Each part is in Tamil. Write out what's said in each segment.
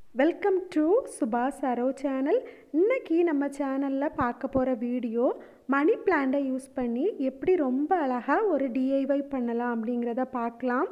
வெல்கம் டு சுபாஷ் அரோ சேனல் இன்னைக்கு நம்ம சேனலில் பார்க்க போகிற வீடியோ மணி பிளான்ட்டை யூஸ் பண்ணி எப்படி ரொம்ப அழகாக ஒரு டிஐஒய் பண்ணலாம் அப்படிங்கிறத பார்க்கலாம்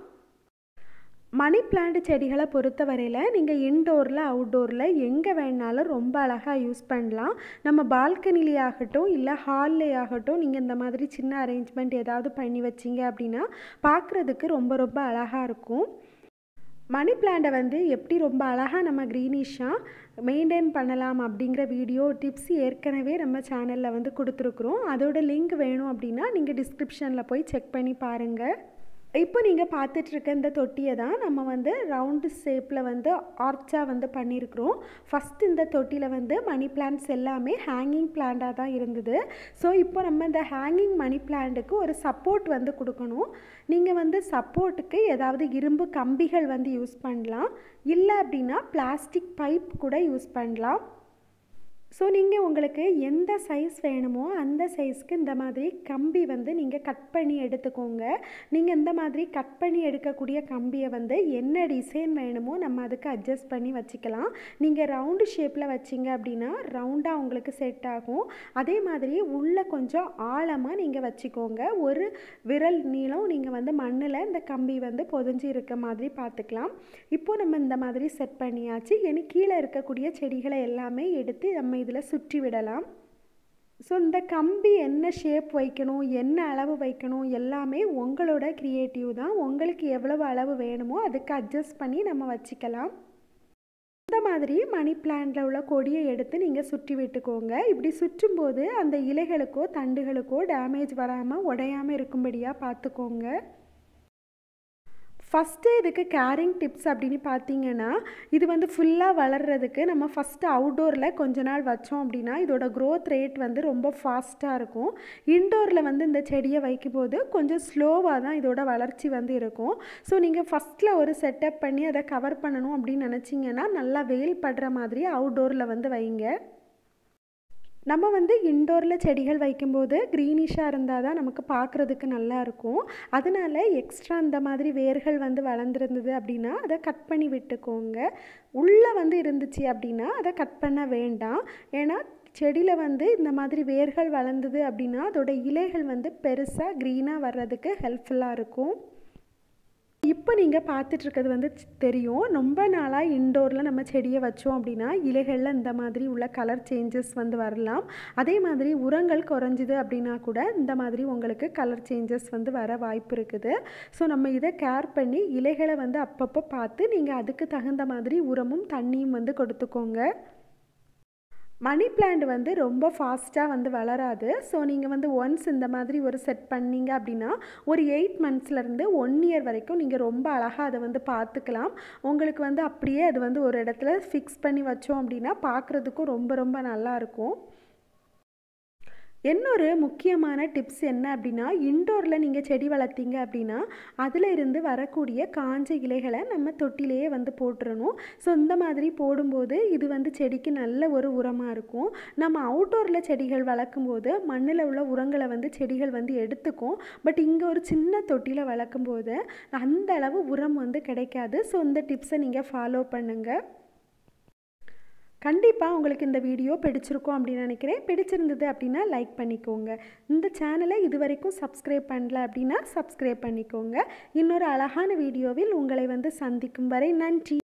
மணி பிளான்ட் செடிகளை பொறுத்தவரையில் நீங்கள் இன்டோரில் அவுட்டோரில் எங்கே வேணாலும் ரொம்ப அழகாக யூஸ் பண்ணலாம் நம்ம பால்கனிலே ஆகட்டும் இல்லை ஹால்லே ஆகட்டும் நீங்கள் இந்த மாதிரி சின்ன அரேஞ்ச்மெண்ட் ஏதாவது பண்ணி வச்சிங்க அப்படின்னா பார்க்குறதுக்கு ரொம்ப ரொம்ப அழகாக இருக்கும் மணி பிளான்ட்டை வந்து எப்படி ரொம்ப அழகாக நம்ம க்ரீனிஷாக மெயின்டைன் பண்ணலாம் அப்படிங்கிற வீடியோ டிப்ஸ் ஏற்கனவே நம்ம சேனலில் வந்து கொடுத்துருக்குறோம் அதோட லிங்க் வேணும் அப்படின்னா நீங்கள் டிஸ்கிரிப்ஷனில் போய் செக் பண்ணி பாருங்கள் இப்போ நீங்கள் பார்த்துட்ருக்க இந்த தொட்டியை தான் நம்ம வந்து ரவுண்டு ஷேப்பில் வந்து ஆர்ச்சாக வந்து பண்ணியிருக்கிறோம் ஃபஸ்ட் இந்த தொட்டியில் வந்து மணி பிளான்ட்ஸ் எல்லாமே ஹேங்கிங் பிளான்ட்டாக தான் இருந்தது ஸோ இப்போ நம்ம இந்த ஹேங்கிங் மணி பிளான்ட்டுக்கு ஒரு சப்போர்ட் வந்து கொடுக்கணும் நீங்கள் வந்து சப்போர்ட்டுக்கு ஏதாவது இரும்பு கம்பிகள் வந்து யூஸ் பண்ணலாம் இல்லை அப்படின்னா பிளாஸ்டிக் பைப் கூட யூஸ் பண்ணலாம் ஸோ நீங்கள் உங்களுக்கு எந்த சைஸ் வேணுமோ அந்த சைஸ்க்கு இந்த மாதிரி கம்பி வந்து நீங்கள் கட் பண்ணி எடுத்துக்கோங்க நீங்கள் இந்த மாதிரி கட் பண்ணி எடுக்கக்கூடிய கம்பியை வந்து என்ன டிசைன் வேணுமோ நம்ம அதுக்கு அட்ஜஸ்ட் பண்ணி வச்சுக்கலாம் நீங்கள் ரவுண்டு ஷேப்பில் வச்சிங்க அப்படின்னா ரவுண்டாக உங்களுக்கு செட் ஆகும் அதே மாதிரி உள்ளே கொஞ்சம் ஆழமாக நீங்கள் வச்சுக்கோங்க ஒரு விரல் நீளம் நீங்கள் வந்து மண்ணில் இந்த கம்பி வந்து பொதிஞ்சு இருக்க மாதிரி பார்த்துக்கலாம் இப்போது நம்ம இந்த மாதிரி செட் பண்ணியாச்சு இனி கீழே இருக்கக்கூடிய செடிகளை எல்லாமே எடுத்து நம்ம இதில் சுற்றி விடலாம் ஸோ இந்த கம்பி என்ன ஷேப் வைக்கணும் என்ன அளவு வைக்கணும் எல்லாமே உங்களோட க்ரியேட்டிவ் தான் உங்களுக்கு எவ்வளவு அளவு வேணுமோ அதுக்கு அட்ஜஸ்ட் பண்ணி நம்ம வச்சுக்கலாம் இந்த மாதிரி மணி பிளான்ட்டில் உள்ள கொடியை எடுத்து நீங்கள் சுற்றி விட்டுக்கோங்க இப்படி சுற்றும்போது அந்த இலைகளுக்கோ தண்டுகளுக்கோ டேமேஜ் வராமல் உடையாமல் இருக்கும்படியாக பார்த்துக்கோங்க ஃபஸ்ட்டு இதுக்கு கேரிங் டிப்ஸ் அப்படின்னு பார்த்தீங்கன்னா இது வந்து ஃபுல்லாக வளர்கிறதுக்கு நம்ம ஃபஸ்ட்டு அவுட்டோரில் கொஞ்ச நாள் வச்சோம் அப்படின்னா இதோட க்ரோத் ரேட் வந்து ரொம்ப ஃபாஸ்ட்டாக இருக்கும் இன்டோரில் வந்து இந்த செடியை வைக்கும்போது கொஞ்சம் ஸ்லோவாக தான் இதோட வளர்ச்சி வந்து இருக்கும் ஸோ நீங்கள் ஃபஸ்ட்டில் ஒரு செட்டப் பண்ணி அதை கவர் பண்ணணும் அப்படின்னு நினச்சிங்கன்னா நல்லா வெயில் படுற மாதிரி அவுட்டோரில் வந்து வைங்க நம்ம வந்து இன்டோரில் செடிகள் வைக்கும்போது க்ரீனிஷாக இருந்தால் தான் நமக்கு பார்க்குறதுக்கு நல்லா இருக்கும் அதனால் எக்ஸ்ட்ரா இந்த மாதிரி வேர்கள் வந்து வளர்ந்துருந்தது அப்படின்னா அதை கட் பண்ணி விட்டுக்கோங்க உள்ளே வந்து இருந்துச்சு அப்படின்னா அதை கட் பண்ண வேண்டாம் ஏன்னா செடியில் வந்து இந்த மாதிரி வேர்கள் வளர்ந்தது அப்படின்னா அதோட இலைகள் வந்து பெருசாக க்ரீனாக வர்றதுக்கு ஹெல்ப்ஃபுல்லாக இருக்கும் இப்போ நீங்கள் பார்த்துட்ருக்கிறது வந்து தெரியும் ரொம்ப நாளாக இன்டோரில் நம்ம செடியை வச்சோம் அப்படின்னா இலைகளில் இந்த மாதிரி உள்ள கலர் சேஞ்சஸ் வந்து வரலாம் அதே மாதிரி உரங்கள் குறைஞ்சிது அப்படின்னா கூட இந்த மாதிரி உங்களுக்கு கலர் சேஞ்சஸ் வந்து வர வாய்ப்பு இருக்குது ஸோ நம்ம இதை கேர் பண்ணி இலைகளை வந்து அப்பப்போ பார்த்து நீங்கள் அதுக்கு தகுந்த மாதிரி உரமும் தண்ணியும் வந்து கொடுத்துக்கோங்க மணி பிளான்ட் வந்து ரொம்ப ஃபாஸ்ட்டாக வந்து வளராது ஸோ நீங்கள் வந்து ஒன்ஸ் இந்த மாதிரி ஒரு செட் பண்ணீங்க அப்படின்னா ஒரு எயிட் மந்த்ஸ்லேருந்து ஒன் இயர் வரைக்கும் நீங்கள் ரொம்ப அழகாக அதை வந்து பார்த்துக்கலாம் உங்களுக்கு வந்து அப்படியே அது வந்து ஒரு இடத்துல ஃபிக்ஸ் பண்ணி வச்சோம் அப்படின்னா பார்க்குறதுக்கும் ரொம்ப ரொம்ப நல்லாயிருக்கும் இன்னொரு முக்கியமான டிப்ஸ் என்ன அப்படின்னா இன்டோரில் நீங்கள் செடி வளர்த்தீங்க அப்படின்னா அதில் இருந்து வரக்கூடிய காஞ்ச இலைகளை நம்ம தொட்டிலேயே வந்து போட்டுறணும் ஸோ இந்த மாதிரி போடும்போது இது வந்து செடிக்கு நல்ல ஒரு உரமாக இருக்கும் நம்ம அவுட்டோரில் செடிகள் வளர்க்கும்போது மண்ணில் உள்ள உரங்களை வந்து செடிகள் வந்து எடுத்துக்கும் பட் இங்கே ஒரு சின்ன தொட்டியில் வளர்க்கும்போது அந்த அளவு உரம் வந்து கிடைக்காது ஸோ இந்த டிப்ஸை நீங்கள் ஃபாலோ பண்ணுங்கள் கண்டிப்பாக உங்களுக்கு இந்த வீடியோ பிடிச்சிருக்கும் அப்படின்னு நினைக்கிறேன் பிடிச்சிருந்தது அப்படின்னா லைக் பண்ணிக்கோங்க இந்த சேனலை இது வரைக்கும் சப்ஸ்கிரைப் பண்ணல அப்படின்னா சப்ஸ்கிரைப் பண்ணிக்கோங்க இன்னொரு அழகான வீடியோவில் உங்களை வந்து சந்திக்கும் வரை நன்றி